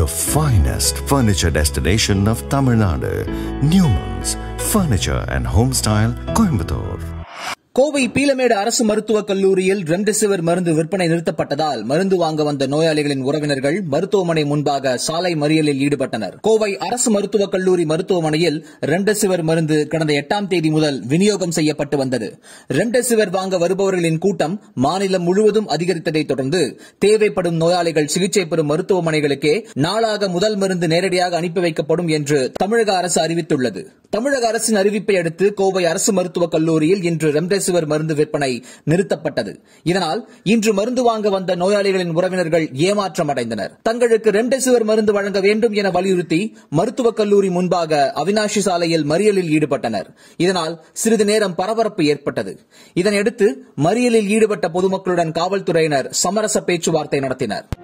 the finest furniture destination of Tamil Nadu, Newman's Furniture and Homestyle, Coimbatore. Kovai Peelamedu அரசு மருத்துவக் கல்லூரியில் remdesivir மருந்து விற்பனை நிறுத்தப்பட்டதால் மருந்து வாங்க வந்த நோயாளிகளின் உறவினர்கள் மருத்துவமனை முன்பாக சாலை மறியலில் ஈடுபட்டனர் கோவை அரசு மருத்துவக் கல்லூரி மருத்துவமனையில் ரெம்டெசிவிர் மருந்து கடந்த எட்டாம் தேதி முதல் விநியோகம் செய்யப்பட்டு வந்தது ரெம்டெசிவிர் வாங்க வருபவர்களின் கூட்டம் மாநிலம் முழுவதும் அதிகரித்ததைத் தொடர்ந்து தேவைப்படும் நோயாளிகள் சிகிச்சை பெறும் மருத்துவமனைகளுக்கே நாளாக முதல் மருந்து நேரடியாக அனுப்பி வைக்கப்படும் என்று தமிழக அரசு அறிவித்துள்ளது தமிழக அரசின் அறிவிப்பை அடுத்து கோவை அரசு மருத்துவக் கல்லூரியில் இன்று ரெம்டெசிவிர் மருந்து விற்பனை நிறுத்தப்பட்டது இதனால் இன்று மருந்து வாங்க வந்த நோயாளிகளின் உறவினர்கள் ஏமாற்றம் அடைந்தனர் தங்களுக்கு ரெம்டெசிவிர் மருந்து வழங்க வேண்டும் என வலியுறுத்தி மருத்துவக் கல்லூரி முன்பாக அவினாஷி சாலையில் மறியலில் ஈடுபட்டனர் இதனால் சிறிது நேரம் பரபரப்பு ஏற்பட்டது இதனையடுத்து மறியலில் ஈடுபட்ட பொதுமக்களுடன் காவல்துறையினர் சமரச பேச்சுவார்த்தை நடத்தினர்